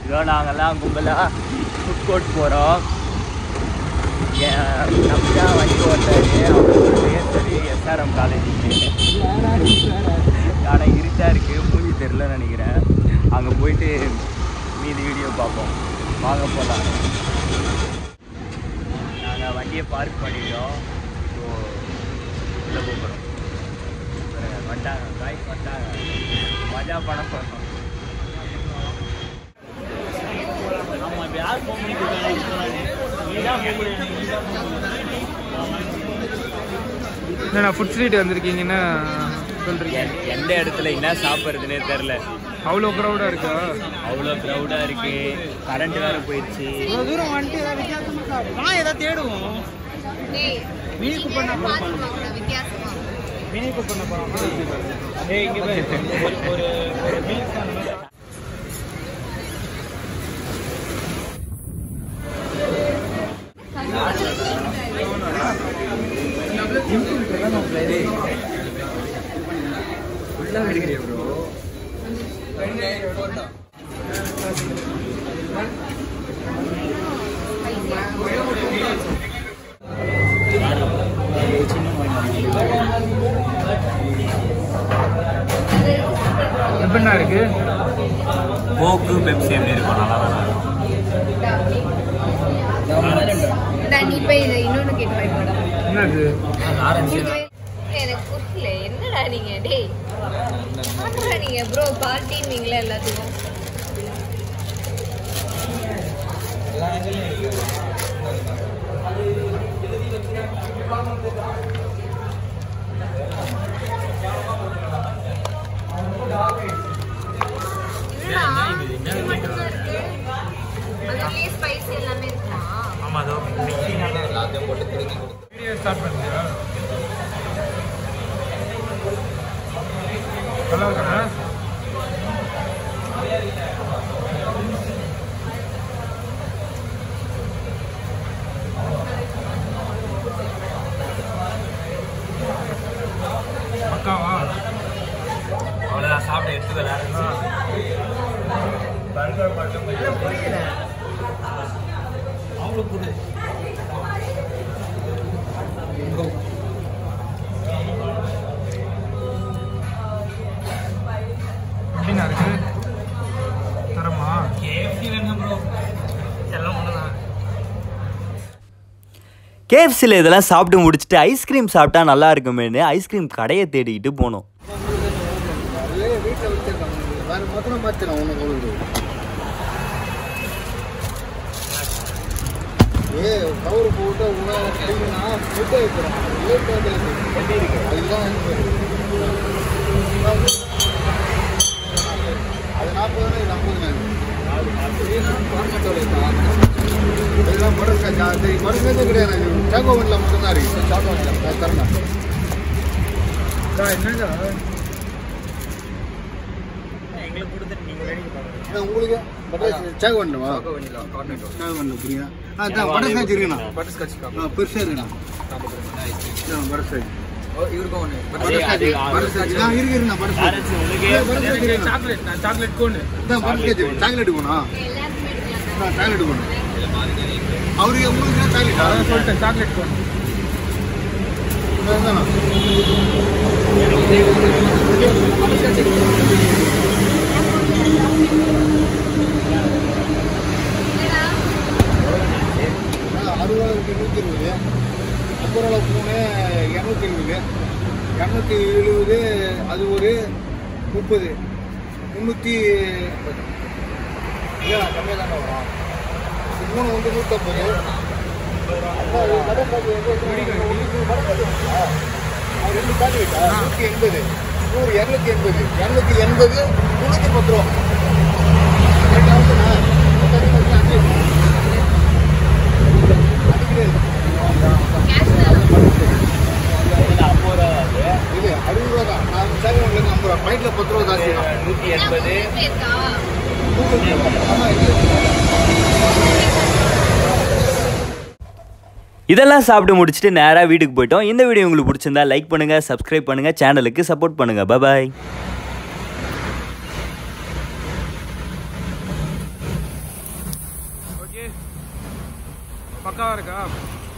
இதோ நாங்கெல்லாம் கும்பலாக ஃபுட் கோர்ட் போகிறோம் நம்ம தான் வண்டி ஓட்டாரு அவருக்கு பேர் சரி எஸ்ஆர்எம் காலேஜுக்கு ஆனால் இருட்டாக இருக்குது மூஞ்சி தெரிலன்னு நினைக்கிறேன் அங்கே போயிட்டு மீதி வீடியோ பார்ப்போம் வாங்க போகலாம் நாங்கள் வண்டியை பார்க் பண்ணிட்டோம் ஸோ உள்ளே போகிறோம் வந்துட்டாங்க காய் வந்துட்டாங்க மஜா பண்ண போகிறோம் ஆமாம் இப்போ யார் ஃபோன் பண்ணி என்னண்ணா ஃபுட் ஸ்ட்ரீட் வந்திருக்கீங்கன்னா சொல்கிறீங்க எந்த இடத்துல என்ன சாப்பிட்றதுனே தெரில அவ்வளோ க்ரௌடாக இருக்கா அவ்வளோ க்ரௌடாக இருக்கு கரண்ட் வேறு போயிடுச்சு இவ்வளோ தூரம் வந்துட்டு ஏதாவது வித்தியாசமா வா ஏதாவது தேடுவோம் டேய், மினி கூப்பன் நீ பார்த்து வாங்கடா, வித்தியாசமா. மினி கூப்பன் போகிறோம் ஏய் இங்கே ஒரு ஒரு ஒரு மீல்ஸ் அந்த மாதிரி எப்படிண்ணா இருக்கு கோக்கு பெப்சி எப்படி இருக்கும் நல்லா தான் இந்தா, நீ போய் இதை இன்னொன்னு கேட்டு வாங்கிட்டு வாடா. என்னது ஆரஞ்சு எனக்கு புரியல என்னடா நீங்க டேய் என்னடா நீங்க ப்ரோ பார்ட்டின்னீங்களா எல்லாத்துக்கும் என்னடா, இது மட்டும்தான் இருக்கு. அதுலயே spice எல்லாமே இருக்குமா? வீடியோ ஸ்டார்ட் பண்ணியா நல்லா இருக்கா அக்காவா அவ்வளோதான் சாப்பிட எடுத்து விளையாடுறோம் எப்படிண்ணா இருக்கு தரமா கேஎஃப்சியில் இதெல்லாம் சாப்பிட்டு முடிச்சுட்டு ஐஸ்கிரீம் சாப்பிட்டா நல்லா இருக்குமேனு ஐஸ்கிரீம் கடையை தேடிக்கிட்டு போனோம் வீட்டில் வச்சிருக்காங்க வேற மொத்தம் மாற்றிடும் உனக்கு உங்களுக்கு ஏ கவர் போட்டு உணவு கைனா ஃபுட்டை வைக்கிறோம் லேட் எப்படி இருக்கு அதுதான் அது நாற்பது ரூபாய் இது ஐம்பது இதெல்லாம் முருங்கா சரி முருங்கா கிடையாது சாக்கோவனில் மட்டும்தான் இருக்கு சாக்கோவனில் தரணும் அக்கா என்னங்க அண்ணா, உங்களுக்கு பட்டர் சாக் வேண்டுமா சாக் வேணும் புரியுதா ஆ அதான் பட்டர் ஸ்காட்ச் இருக்குண்ணா ஆ பெருசாக இருக்குண்ணா ஆ butterscotch butterscotch butterscotch ஆ இருக்கு இருக்குண்ணா பட்டர் ஸ்காட்ச் பட்டர் ஸ்காட்ச் இருக்குண்ணா சாக்லேட் நான் சாக்லேட் கோனு அதான் பட்டர் ஸ்காட்ச் சாக்லேட் வேணும் எல்லாருக்குமே எடுக்கலாம் ஆ சாக்லேட் வேணும் அவருக்கு உங்களுக்கு சாக்லேட் அதான் சொல்லிட்டேன் சாக்லேட் கோன் அதாண்ணா அறுபது இருக்கு நூற்றி இருபது ஐம்பது ரூபா மூணு இரநூத்தி எழுபது இரநூத்தி எழுபது அது ஒரு முப்பது முந்நூற்றி இல்லை கம்மியாக தானே வரும் இது மூணு வந்து நூற்றம்பது அப்போ அது கடைக்காசு வந்து அது ரெண்டு பேக்கெட்டா நூற்றி எண்பது நூறு இரநூத்தி எண்பது இரநூத்தி எண்பது முந்நூற்றி பத்து ரூபா ரெண்டு ஆகுதுண்ணா பத்து அஞ்சு அஞ்சு அது கிடையாது இது அறுபது ரூபா தான் நான் சேவை உங்களுக்கு ஐம்பது ரூபா பைக்கில் பத்து ரூபா ஜாஸ்தி தான் நூற்றி எண்பது இருக்கா ஆமாம் இது இதெல்லாம் சாப்பிட்டு முடிச்சுட்டு நேராக வீட்டுக்கு போயிட்டோம் இந்த வீடியோ உங்களுக்கு பிடிச்சிருந்தா லைக் பண்ணுங்கள் சப்ஸ்கிரைப் பண்ணுங்கள் சேனலுக்கு சப்போர்ட் பண்ணுங்கள் பாய் பக்காவா இருக்கா